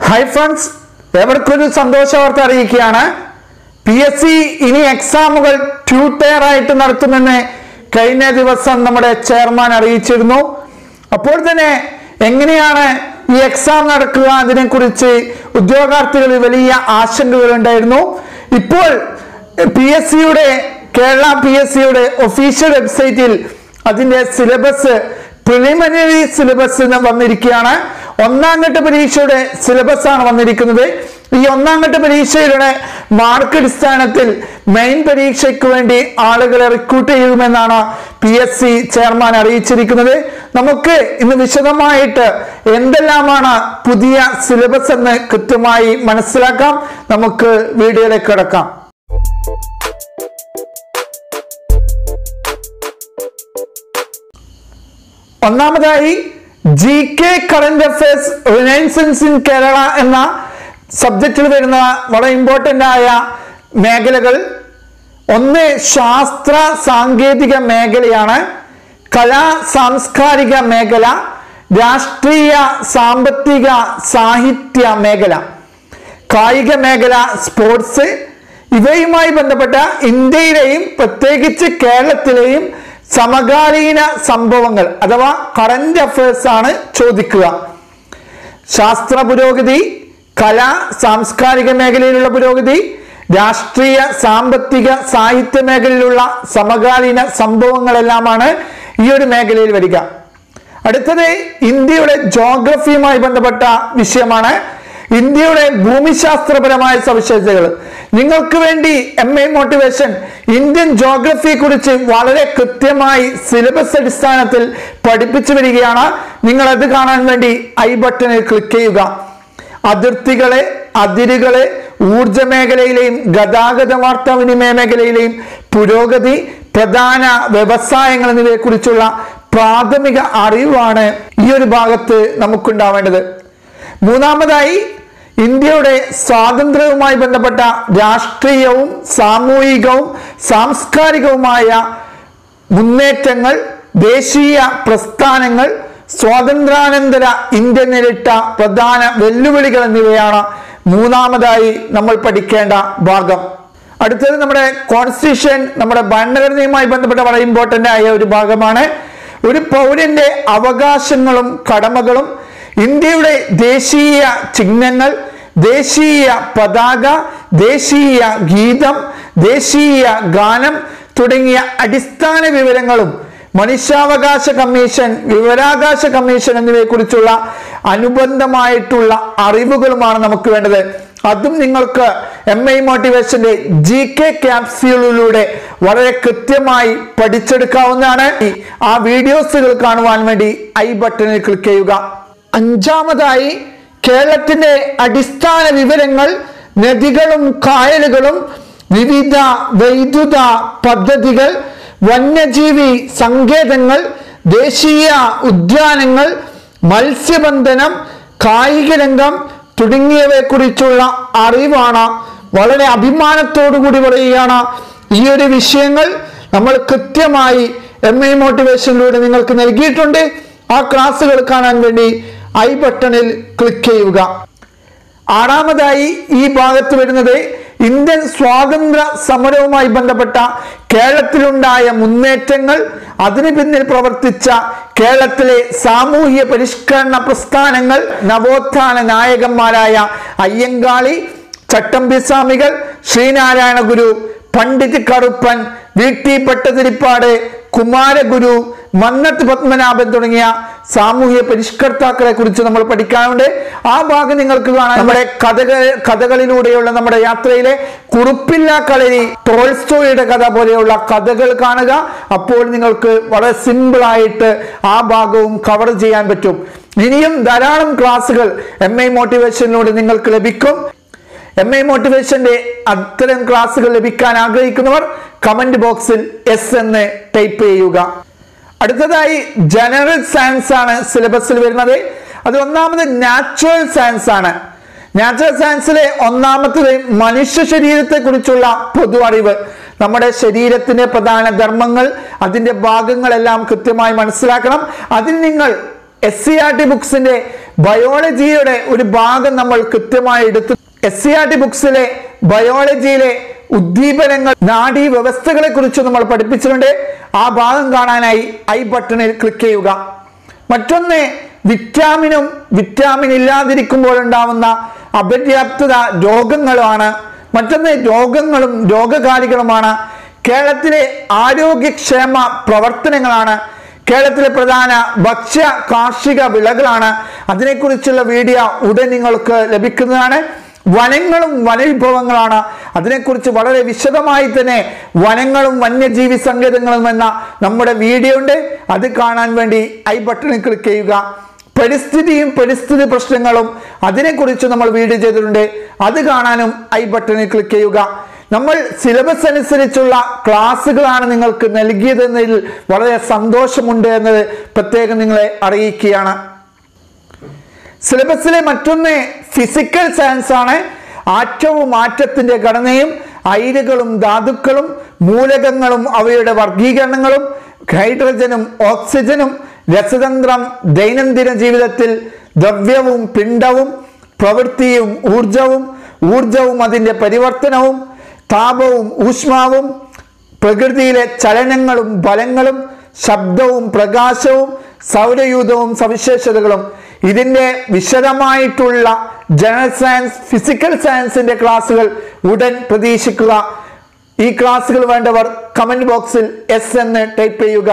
hi friends എവർക്കൊരു സന്തോഷ വാർത്ത അറിയിക്കുകയാണ് പി എസ് സി ഇനി എക്സാമുകൾ ട്യൂട്ടയർ ആയിട്ട് നടത്തുമെന്ന് കഴിഞ്ഞ ദിവസം നമ്മുടെ ചെയർമാൻ അറിയിച്ചിരുന്നു അപ്പോൾ തന്നെ എങ്ങനെയാണ് ഈ എക്സാം നടക്കുക അതിനെക്കുറിച്ച് ഉദ്യോഗാർത്ഥികളിൽ വലിയ ആശങ്കകൾ ഉണ്ടായിരുന്നു ഇപ്പോൾ പി എസ് സിയുടെ കേരള പി എസ് സിയുടെ ഒഫീഷ്യൽ വെബ്സൈറ്റിൽ അതിന്റെ സിലബസ് പ്രിലിമിനറി സിലബസ് എന്ന് വന്നിരിക്കുകയാണ് ഒന്നാം ഘട്ട പരീക്ഷയുടെ സിലബസ് ആണ് വന്നിരിക്കുന്നത് ഈ ഒന്നാം ഘട്ട പരീക്ഷയുടെ മാർക്ക് അടിസ്ഥാനത്തിൽ മെയിൻ പരീക്ഷയ്ക്ക് വേണ്ടി ആളുകളെ റിക്രൂട്ട് ചെയ്യുമെന്നാണ് പി എസ് സി ചെയർമാൻ അറിയിച്ചിരിക്കുന്നത് നമുക്ക് ഇന്ന് വിശദമായിട്ട് എന്തെല്ലാമാണ് പുതിയ സിലബസ് എന്ന് കൃത്യമായി മനസ്സിലാക്കാം നമുക്ക് വീഡിയോയിലേക്ക് കിടക്കാം ഒന്നാമതായി G K current affairs renaissance in Kerala എന്ന സബ്ജക്റ്റിൽ വരുന്ന വളരെ ഇമ്പോർട്ടൻ്റ് ആയ മേഖലകൾ ഒന്ന് ശാസ്ത്ര സാങ്കേതിക മേഖലയാണ് കലാ സാംസ്കാരിക മേഖല രാഷ്ട്രീയ സാമ്പത്തിക സാഹിത്യ മേഖല കായിക മേഖല സ്പോർട്സ് ഇവയുമായി ബന്ധപ്പെട്ട ഇന്ത്യയിലെയും പ്രത്യേകിച്ച് കേരളത്തിലെയും സമകാലീന സംഭവങ്ങൾ അഥവാ കറന്റ് അഫയേഴ്സ് ആണ് ചോദിക്കുക ശാസ്ത്ര പുരോഗതി കല സാംസ്കാരിക മേഖലയിലുള്ള പുരോഗതി രാഷ്ട്രീയ സാമ്പത്തിക സാഹിത്യ മേഖലയിലുള്ള സമകാലീന സംഭവങ്ങളെല്ലാമാണ് ഈ ഒരു മേഖലയിൽ വരിക അടുത്തത് ഇന്ത്യയുടെ ജോഗ്രഫിയുമായി ബന്ധപ്പെട്ട വിഷയമാണ് ഇന്ത്യയുടെ ഭൂമിശാസ്ത്രപരമായ സവിശേഷതകൾ നിങ്ങൾക്ക് വേണ്ടി എം എ മോട്ടിവേഷൻ ഇന്ത്യൻ ജോഗ്രഫിയെ കുറിച്ച് വളരെ കൃത്യമായി സിലബസ് അടിസ്ഥാനത്തിൽ പഠിപ്പിച്ചു വരികയാണ് നിങ്ങൾ അത് കാണാൻ വേണ്ടി ഐ ബട്ടണിൽ ക്ലിക്ക് ചെയ്യുക അതിർത്തികളെ അതിരുകളെ ഊർജ മേഖലയിലെയും ഗതാഗത വാർത്താവിനിമയ മേഖലയിലെയും പുരോഗതി പ്രധാന വ്യവസായങ്ങൾ എന്നിവയെ കുറിച്ചുള്ള പ്രാഥമിക അറിവാണ് ഈ ഒരു ഭാഗത്ത് നമുക്കുണ്ടാവേണ്ടത് മൂന്നാമതായി ഇന്ത്യയുടെ സ്വാതന്ത്ര്യവുമായി ബന്ധപ്പെട്ട രാഷ്ട്രീയവും സാമൂഹികവും സാംസ്കാരികവുമായ മുന്നേറ്റങ്ങൾ ദേശീയ പ്രസ്ഥാനങ്ങൾ സ്വാതന്ത്ര്യാനന്തര ഇന്ത്യ നേരിട്ട പ്രധാന വെല്ലുവിളികൾ എന്നിവയാണ് മൂന്നാമതായി നമ്മൾ പഠിക്കേണ്ട ഭാഗം അടുത്തത് നമ്മുടെ കോൺസ്റ്റിറ്റ്യൂഷൻ നമ്മുടെ ഭരണഘടനയുമായി ബന്ധപ്പെട്ട വളരെ ഇമ്പോർട്ടൻ്റ് ആയ ഒരു ഭാഗമാണ് ഒരു പൗരന്റെ അവകാശങ്ങളും കടമകളും ഇന്ത്യയുടെ ദേശീയ ചിഹ്നങ്ങൾ ദേശീയ പതാക ദേശീയ ഗീതം ദേശീയ ഗാനം തുടങ്ങിയ അടിസ്ഥാന വിവരങ്ങളും മനുഷ്യാവകാശ കമ്മീഷൻ വിവരാവകാശ കമ്മീഷൻ എന്നിവയെ കുറിച്ചുള്ള അനുബന്ധമായിട്ടുള്ള അറിവുകളുമാണ് നമുക്ക് വേണ്ടത് അതും നിങ്ങൾക്ക് എം ഐ മോട്ടിവേഷന്റെ ജി കെ ക്യാപ്സ്യൂളിലൂടെ വളരെ കൃത്യമായി പഠിച്ചെടുക്കാവുന്നതാണ് ആ വീഡിയോസുകൾ കാണുവാൻ വേണ്ടി ഐ ബട്ടണിൽ ക്ലിക്ക് ചെയ്യുക അഞ്ചാമതായി കേരളത്തിന്റെ അടിസ്ഥാന വിവരങ്ങൾ നദികളും കായലുകളും വിവിധ വൈദ്യുത പദ്ധതികൾ വന്യജീവി സങ്കേതങ്ങൾ ദേശീയ ഉദ്യാനങ്ങൾ മത്സ്യബന്ധനം കായിക രംഗം തുടങ്ങിയവയെ കുറിച്ചുള്ള അറിവാണ് വളരെ അഭിമാനത്തോടു കൂടി പറയുകയാണ് ഈ ഒരു വിഷയങ്ങൾ നമ്മൾ കൃത്യമായി എം ഐ മോട്ടിവേഷനിലൂടെ നിങ്ങൾക്ക് നൽകിയിട്ടുണ്ട് ആ ക്ലാസ്സുകൾ കാണാൻ വേണ്ടി ഐ ബട്ടണിൽ ക്ലിക്ക് ചെയ്യുക ആറാമതായി ഈ ഭാഗത്ത് വരുന്നത് ഇന്ത്യൻ സ്വാതന്ത്ര്യ സമരവുമായി ബന്ധപ്പെട്ട കേരളത്തിലുണ്ടായ മുന്നേറ്റങ്ങൾ അതിനു പിന്നിൽ പ്രവർത്തിച്ച കേരളത്തിലെ സാമൂഹ്യ പരിഷ്കരണ പ്രസ്ഥാനങ്ങൾ നവോത്ഥാന നായകന്മാരായ അയ്യങ്കാളി ചട്ടമ്പി സ്വാമികൾ ശ്രീനാരായണ ഗുരു പണ്ഡിറ്റ് കറുപ്പൻ വി ടി ഭട്ടതിരിപ്പാട് കുമാരഗുരു മന്നത്ത് പത്മനാഭൻ തുടങ്ങിയ സാമൂഹ്യ പരിഷ്കർത്താക്കളെ കുറിച്ച് നമ്മൾ പഠിക്കാനുണ്ട് ആ ഭാഗം നിങ്ങൾക്ക് കാണാൻ നമ്മുടെ കഥകൾ കഥകളിലൂടെയുള്ള നമ്മുടെ യാത്രയിലെ കുറുപ്പില്ല കളരി ടോൾസ്റ്റോയുടെ കഥ പോലെയുള്ള കഥകൾ കാണുക അപ്പോൾ നിങ്ങൾക്ക് വളരെ സിമ്പിൾ ആയിട്ട് ആ ഭാഗവും കവർ ചെയ്യാൻ പറ്റും ഇനിയും ധാരാളം ക്ലാസ്സുകൾ എം ഐ മോട്ടിവേഷനിലൂടെ നിങ്ങൾക്ക് ലഭിക്കും എം ഐ മോട്ടിവേഷന്റെ അത്തരം ക്ലാസ്സുകൾ ലഭിക്കാൻ ആഗ്രഹിക്കുന്നവർ കമന്റ് ബോക്സിൽ എസ് എന്ന് ടൈപ്പ് ചെയ്യുക അടുത്തതായി ജനറൽ സയൻസ് ആണ് സിലബസിൽ വരുന്നത് അത് ഒന്നാമത് നാച്ചുറൽ സയൻസ് ആണ് നാച്ചുറൽ സയൻസിലെ ഒന്നാമത്തത് മനുഷ്യ ശരീരത്തെ കുറിച്ചുള്ള പൊതു അറിവ് നമ്മുടെ ശരീരത്തിന്റെ പ്രധാന ധർമ്മങ്ങൾ അതിന്റെ ഭാഗങ്ങളെല്ലാം കൃത്യമായി മനസ്സിലാക്കണം അതിൽ നിങ്ങൾ എസ് സി ആർ ടി ബുക്സിന്റെ ബയോളജിയുടെ ഒരു ഭാഗം നമ്മൾ കൃത്യമായി എടുത്തു എസ് സി ആർ ടി ബുക്സിലെ ബയോളജിയിലെ ഉദ്ദീപനങ്ങൾ നാഡീ വ്യവസ്ഥകളെ കുറിച്ച് നമ്മൾ പഠിപ്പിച്ചിട്ടുണ്ട് ആ ഭാഗം കാണാനായി ഐ ബട്ടണിൽ ക്ലിക്ക് ചെയ്യുക മറ്റൊന്ന് വിറ്റാമിനും വിറ്റാമിൻ ഇല്ലാതിരിക്കുമ്പോൾ ഉണ്ടാവുന്ന അപര്യാപ്തത രോഗങ്ങളുമാണ് മറ്റൊന്ന് രോഗങ്ങളും രോഗകാരികളുമാണ് കേരളത്തിലെ ആരോഗ്യക്ഷേമ പ്രവർത്തനങ്ങളാണ് കേരളത്തിലെ പ്രധാന ഭക്ഷ്യ കാർഷിക വിളകളാണ് അതിനെക്കുറിച്ചുള്ള വീഡിയോ ഉടൻ നിങ്ങൾക്ക് ലഭിക്കുന്നതാണ് വനങ്ങളും വനവിഭവങ്ങളാണ് അതിനെക്കുറിച്ച് വളരെ വിശദമായി തന്നെ വനങ്ങളും വന്യജീവി സങ്കേതങ്ങളും എന്ന നമ്മുടെ വീഡിയോ ഉണ്ട് അത് കാണാൻ വേണ്ടി ഐ ബട്ടണിൽ ക്ലിക്ക് ചെയ്യുക പരിസ്ഥിതിയും പരിസ്ഥിതി പ്രശ്നങ്ങളും അതിനെക്കുറിച്ച് നമ്മൾ വീഡിയോ ചെയ്തിട്ടുണ്ട് അത് കാണാനും ഐ ബട്ടണിൽ ക്ലിക്ക് ചെയ്യുക നമ്മൾ സിലബസ് അനുസരിച്ചുള്ള ക്ലാസ്സുകളാണ് നിങ്ങൾക്ക് നൽകിയതെന്നതിൽ വളരെ സന്തോഷമുണ്ട് എന്നത് പ്രത്യേകം നിങ്ങളെ അറിയിക്കുകയാണ് സിലബസിലെ മറ്റൊന്ന് ഫിസിക്കൽ സയൻസ് ആണ് ആറ്റവും ആറ്റത്തിന്റെ ഘടനയും അയിരുകളും ധാതുക്കളും മൂലകങ്ങളും അവയുടെ വർഗീകരണങ്ങളും ഹൈഡ്രജനും ഓക്സിജനും രസതന്ത്രം ദൈനംദിന ജീവിതത്തിൽ ദ്രവ്യവും പിണ്ഡവും പ്രവൃത്തിയും ഊർജവും ഊർജവും അതിൻ്റെ പരിവർത്തനവും താപവും ഊഷ്മാവും പ്രകൃതിയിലെ ചലനങ്ങളും ബലങ്ങളും ശബ്ദവും പ്രകാശവും സൗരയൂഥവും സവിശേഷതകളും ഇതിൻ്റെ വിശദമായിട്ടുള്ള ജനറൽ സയൻസ് ഫിസിക്കൽ സയൻസിന്റെ ക്ലാസ്സുകൾ ഉടൻ പ്രതീക്ഷിക്കുക ഈ ക്ലാസ്സുകൾ വേണ്ടവർ കമന്റ് ബോക്സിൽ എസ് എന്ന് ടൈപ്പ് ചെയ്യുക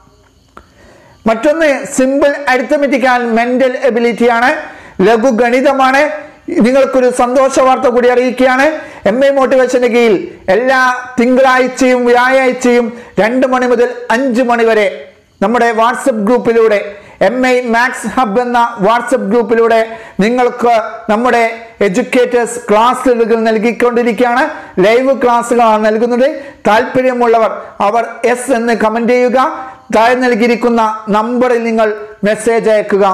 മറ്റൊന്ന് simple arithmetic and mental ability ആണ് ലഘുഗണിതമാണ് നിങ്ങൾക്കൊരു സന്തോഷ വാർത്ത കൂടി അറിയിക്കുകയാണ് എം എ മോട്ടിവേഷന്റെ കീഴിൽ എല്ലാ തിങ്കളാഴ്ചയും വ്യാഴാഴ്ചയും രണ്ട് മണി മുതൽ അഞ്ച് മണി വരെ നമ്മുടെ വാട്സപ്പ് ഗ്രൂപ്പിലൂടെ എം ഐ മാക്സ് ഹബ് എന്ന വാട്സപ്പ് ഗ്രൂപ്പിലൂടെ നിങ്ങൾക്ക് നമ്മുടെ എഡ്യൂക്കേറ്റേഴ്സ് ക്ലാസ്സുകൾ നൽകിക്കൊണ്ടിരിക്കുകയാണ് ലൈവ് ക്ലാസ്സുകളാണ് നൽകുന്നത് താല്പര്യമുള്ളവർ അവർ എസ് എന്ന് കമന്റ് ചെയ്യുക താഴെ നൽകിയിരിക്കുന്ന നമ്പറിൽ നിങ്ങൾ മെസ്സേജ് അയക്കുക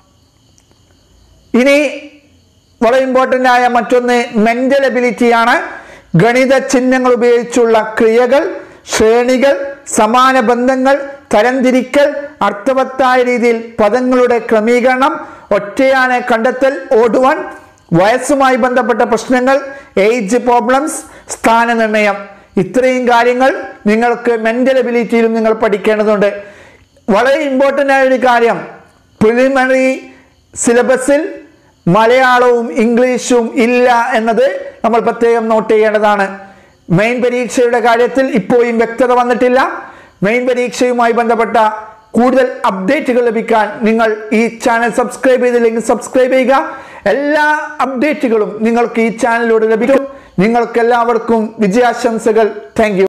ഇനി വളരെ ഇമ്പോർട്ടൻ്റ് ആയ മറ്റൊന്ന് മെന്റൽ എബിലിറ്റിയാണ് ഗണിത ചിഹ്നങ്ങൾ ഉപയോഗിച്ചുള്ള ക്രിയകൾ ശ്രേണികൾ സമാന ബന്ധങ്ങൾ തരംതിരിക്കൽ അർത്ഥവത്തായ രീതിയിൽ പദങ്ങളുടെ ക്രമീകരണം ഒറ്റയാനെ കണ്ടെത്തൽ ഓടുവാൻ വയസ്സുമായി ബന്ധപ്പെട്ട പ്രശ്നങ്ങൾ ഏജ് പ്രോബ്ലംസ് സ്ഥാനനിർണയം ഇത്രയും കാര്യങ്ങൾ നിങ്ങൾക്ക് മെന്റൽ എബിലിറ്റിയിലും നിങ്ങൾ പഠിക്കേണ്ടതുണ്ട് വളരെ ഇമ്പോർട്ടൻ്റ് ആയ ഒരു കാര്യം പ്രിലിമിനറി സിലബസിൽ മലയാളവും ഇംഗ്ലീഷും ഇല്ല എന്നത് നമ്മൾ പ്രത്യേകം നോട്ട് ചെയ്യേണ്ടതാണ് മെയിൻ പരീക്ഷയുടെ കാര്യത്തിൽ ഇപ്പോഴും വ്യക്തത വന്നിട്ടില്ല മെയിൻ പരീക്ഷയുമായി ബന്ധപ്പെട്ട കൂടുതൽ അപ്ഡേറ്റുകൾ ലഭിക്കാൻ നിങ്ങൾ ഈ ചാനൽ സബ്സ്ക്രൈബ് ചെയ്തില്ലെങ്കിൽ സബ്സ്ക്രൈബ് ചെയ്യുക എല്ലാ അപ്ഡേറ്റുകളും നിങ്ങൾക്ക് ഈ ചാനലിലൂടെ ലഭിക്കും നിങ്ങൾക്ക് എല്ലാവർക്കും വിജയാശംസകൾ താങ്ക്